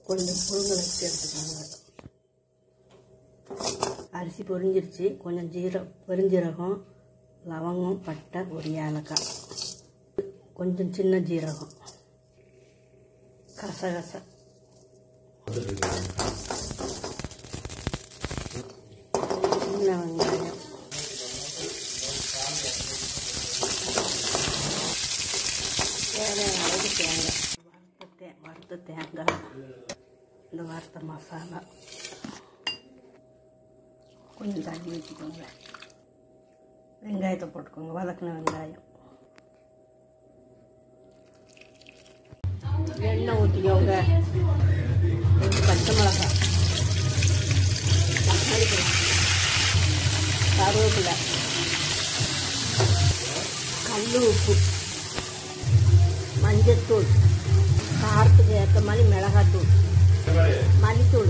கொஞ்சம் புழுங்கல் அரிசி எடுத்துக்கோங்க அரிசி பொரிஞ்சிருச்சு கொஞ்சம் ஜீரம் பெருஞ்சீரகம் லவங்கம் பட்டை ஒரு ஏலக்காய் கொஞ்சம் சின்ன ஜீரகம் கசகச சின்ன வெங்காயம் தேவையான அளவுக்கு தேங்காய் வறுத்த தே வறுத்த தேங்காய் இந்த வறுத்த மசாலா கொஞ்சம் தண்ணி ஊற்றிக்கோங்க வெங்காயத்தை போட்டுக்கோங்க வதக்கின வெங்காயம் எண்ணெய் ஊற்றிக்கோங்க ரெண்டு பச்சை மிளகாய் தக்காளி பழம் கருவேப்பிலை கல் உப்பு மஞ்சத்தூள் காரத்துக்கு ஏற்ற மாதிரி மிளகாத்தூள் மல்லித்தூள்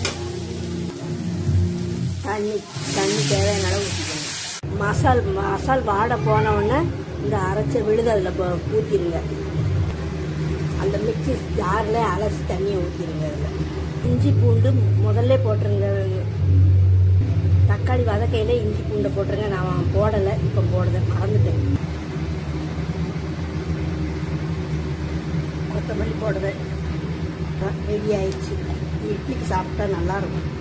தண்ணி தண்ணி தேவையான அளவு ஊற்றிக்கோங்க மசால் மசால் வாடை போன உடனே இந்த அரைச்ச விழுது அதில் ஊற்றிடுங்க அந்த மிக்சி ஜாரில் அலசி தண்ணியை ஊற்றிடுங்க அதில் இஞ்சி பூண்டு முதல்ல போட்டுருங்க தக்காளி வதக்கையில் இஞ்சி பூண்டை போட்டுருங்க நான் போடலை இப்போ போடுறேன் மறந்துட்டேன் கொத்தமல்லி போடுவேன் ரெடி ஆயிடுச்சு இட்லிக்கு சாப்பிட்டா நல்லாயிருக்கும்